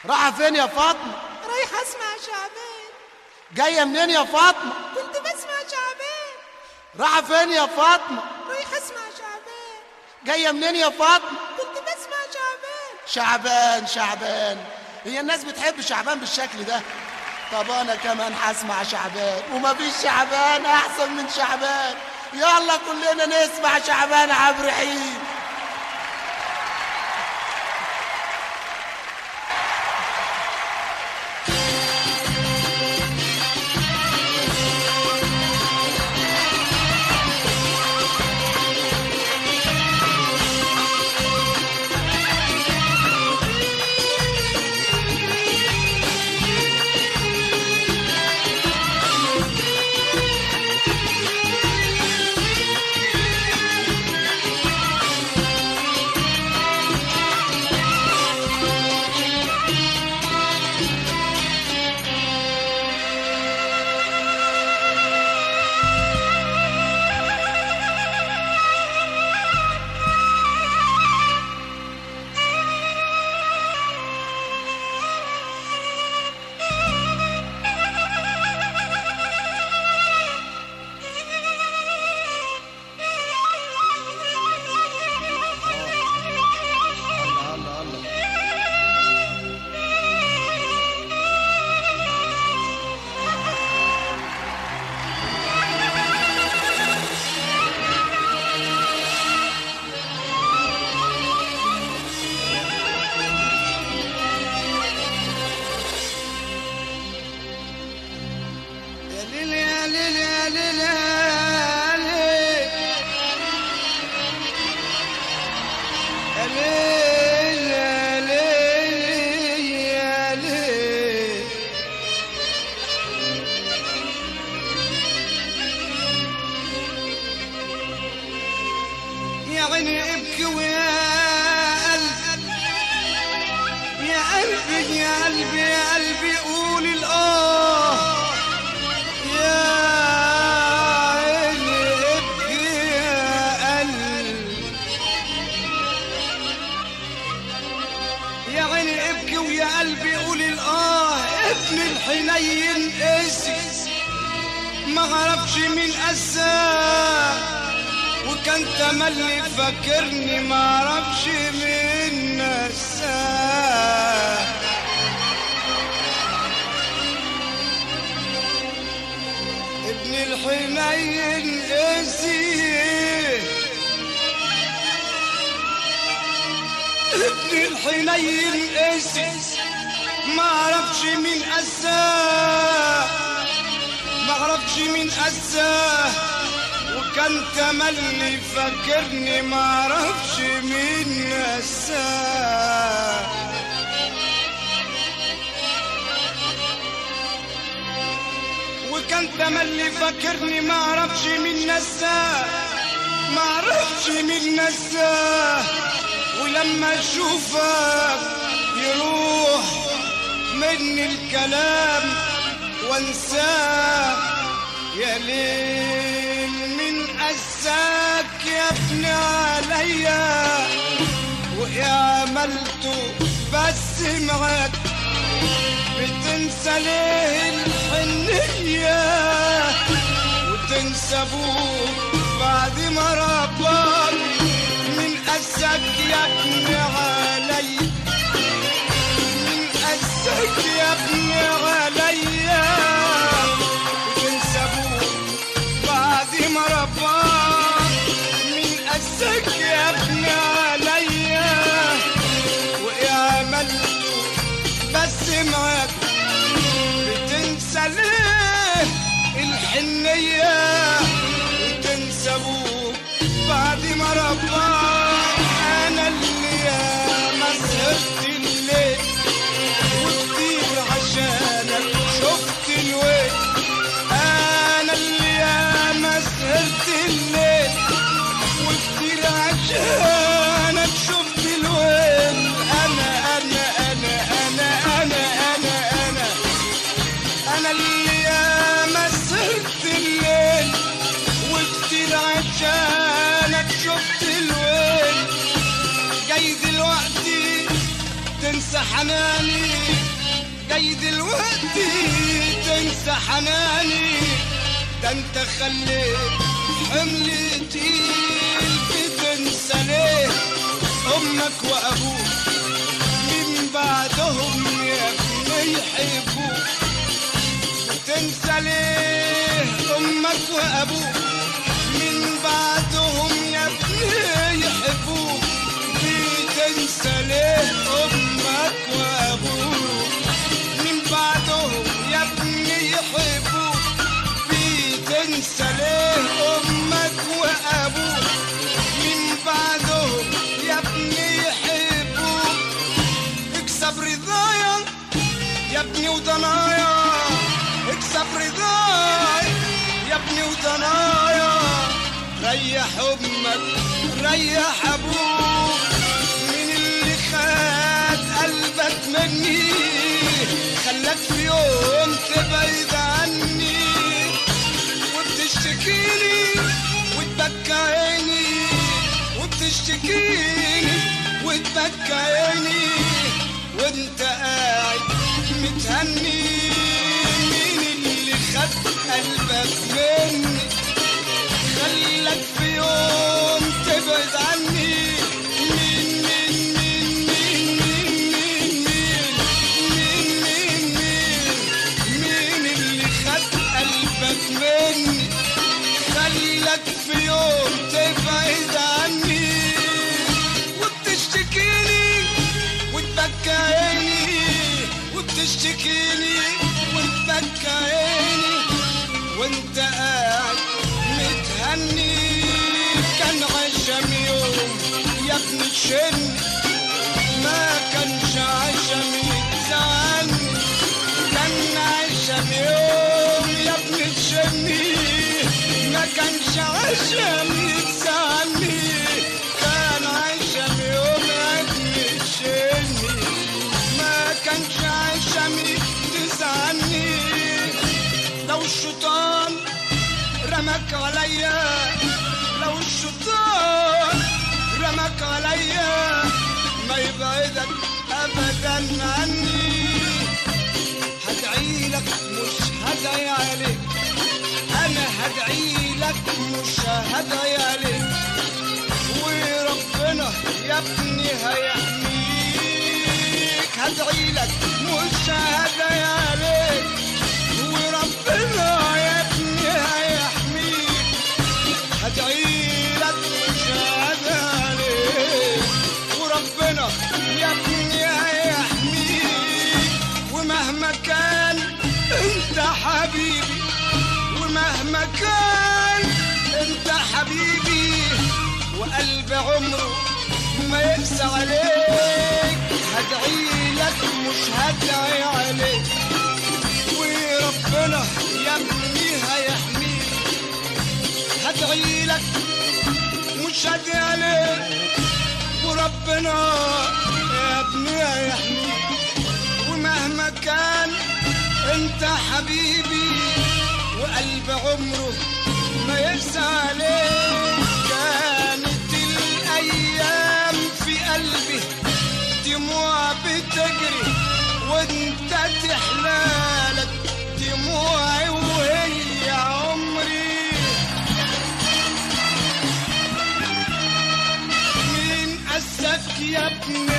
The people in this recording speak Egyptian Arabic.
رايحة فين يا فاطمة رايحة اسمع شعبان جاية منين يا فاطمة كنت بسمع شعبان رايحة فين يا فاطمة رايحة اسمع شعبان جاية منين يا فاطمة كنت بسمع شعبان شعبان شعبان هي الناس بتحب شعبان بالشكل ده طب انا كمان هسمع شعبان ومفيش شعبان احسن من شعبان يلا كلنا نسمع شعبان عبد الرحيم الله الله الله يا ليل يا ليل يا ليل يا ليل يا ليل يا ليل يا ليل يا عيني ابكي ويا قلبي يا قلبي يا قلبي يا قلبي قول الآه يا عيني ابكي يا قلبي يا عيني ابكي ويا قلبي قول الآه ابن الحنين قاسي ما عرفش مين قساه وكان تملي فاكرني ما عرفش مين نساه ابن الحنين قاسي ابن الحنين قاسي ما عرفش مين قساه ما عرفش مين قساه وكان تملي فاكرني ما عرفش مين نساه وكان تملي فاكرني ما عرفش مين نساه ما عرفش مين نساه ولما اشوفك يروح مني الكلام وانساه يا ليل من قساك يا ابن عليا ويا عملته بس معاك بتنسى ليه الحنية وتنسى ابوك بعد ما رباك من قساك يا ابن عليا من قساك يا ابن عليا وتنسى ابوك بعد ما رباك من قساك يا ابن عليا ويا عملته بس معاك بتنسى ليه الحنية وتنسى ابوك بعد ما رباك انا اللي يا ما سهرت الليل وكتير عشانك شفت الويل انا اللي يا ما سهرت الليل وكتير عشانك شفت الويل انا انا انا انا انا انا انا انا اللي يا ما سهرت الليل وكتير عشانك شفت الويل جاي دلوقتي تنسى حناني جاي دلوقتي تنسى حناني ده انت خليت حملي تقيل بتنسى ليه امك وابوك من بعدهم يا ابني يحبوك وتنسى ليه امك وابوك من بعدهم يا ابني يحبوك بتنسى ليه امك وابوك من بعدهم يا ابني يحبوك بتنسى ليه امك وابوك من بعدهم يا ابني يحبوك اكسب رضايا يا ابني وضنايا اكسب رضاي يا ابني وضنايا ريح امك ريح ابوك من اللي خد قلبك مني خلاك في يوم تبعد عني وبتشتكيني وتبكى عيني وبتشتكيني وتبكى عيني وانت قاعد متهني مين اللي خد قلبك مني خلك في يوم تبعد عني مين مين مين مين مين مين مين مين مين مين اللي خد قلبك مني خلك في يوم تبعد عني وبتشتكيني وتبكى عيني وبتشتكيني وتبكى عيني وانت قاعد متهني كان عشم يوم يا ابن الشن ما كانش عشم يتزعلني كان عشم يوم يا ابن الشن ما كانش عشم يتزعلني كان عشم يوم يا ابن الشن ما كانش عشم يتزعلني لو الشيطان رمك عليا لو الشيطان رمك عليا ما يبعدك ابدا عني هدعي لك مش هدعي عليك انا هدعي لك مش هدعي عليك وربنا يا ابني هيحميك هدعي لك مش هدعي عليك وربنا يا ابني هيحميك هدعي لك مش هدعي عليك وربنا يا ابني هيحميك ومهما كان انت حبيبي ومهما كان انت حبيبي وقلب عمره ما يقسى عليك هدعي لك مش هدعي عليك وربنا يا ابني هيحميك هدعي لك مش هدعي عليك وربنا يا ابني هيحميك ومهما كان انت حبيبي وقلب عمره ما يقسى عليك كانت الايام في قلبي دموع بتجري وانت تحلالك دموعي وهي عمري مين قسك يا ابني